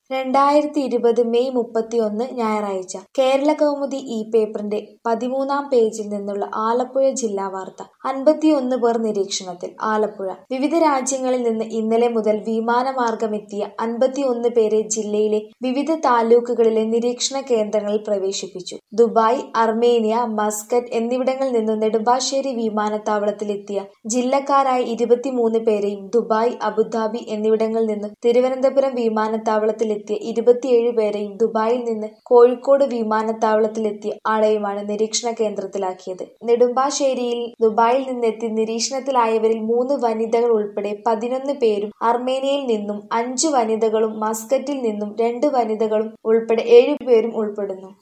രണ്ടായിരത്തി ഇരുപത് മെയ് മുപ്പത്തിയൊന്ന് ഞായറാഴ്ച കേരളകൗമുദി ഈ പേപ്പറിന്റെ പതിമൂന്നാം പേജിൽ നിന്നുള്ള ആലപ്പുഴ ജില്ലാ വാർത്ത അൻപത്തിയൊന്ന് പേർ നിരീക്ഷണത്തിൽ ആലപ്പുഴ വിവിധ രാജ്യങ്ങളിൽ നിന്ന് ഇന്നലെ മുതൽ വിമാനമാർഗമെത്തിയ അൻപത്തിയൊന്ന് പേരെ ജില്ലയിലെ വിവിധ താലൂക്കുകളിലെ നിരീക്ഷണ കേന്ദ്രങ്ങളിൽ പ്രവേശിപ്പിച്ചു ദുബായ് അർമേനിയ മസ്കറ്റ് എന്നിവിടങ്ങളിൽ നിന്ന് നെടുമ്പാശ്ശേരി വിമാനത്താവളത്തിലെത്തിയ ജില്ലക്കാരായ ഇരുപത്തിമൂന്ന് പേരെയും ദുബായ് അബുദാബി എന്നിവിടങ്ങളിൽ നിന്ന് തിരുവനന്തപുരം വിമാനത്താവളത്തിലെത്തിയ ഇരുപത്തിയേഴ് പേരെയും ദുബായിൽ നിന്ന് കോഴിക്കോട് വിമാനത്താവളത്തിലെത്തിയ ആളെയുമാണ് നിരീക്ഷണ കേന്ദ്രത്തിലാക്കിയത് നെടുമ്പാശ്ശേരിയിൽ ദുബായിൽ നിന്നെത്തി നിരീക്ഷണത്തിലായവരിൽ മൂന്ന് വനിതകൾ ഉൾപ്പെടെ പതിനൊന്ന് പേരും അർമേനിയയിൽ നിന്നും അഞ്ച് വനിതകളും മസ്കറ്റിൽ നിന്നും രണ്ട് വനിതകളും ഉൾപ്പെടെ ഏഴുപേരും ഉൾപ്പെടുന്നു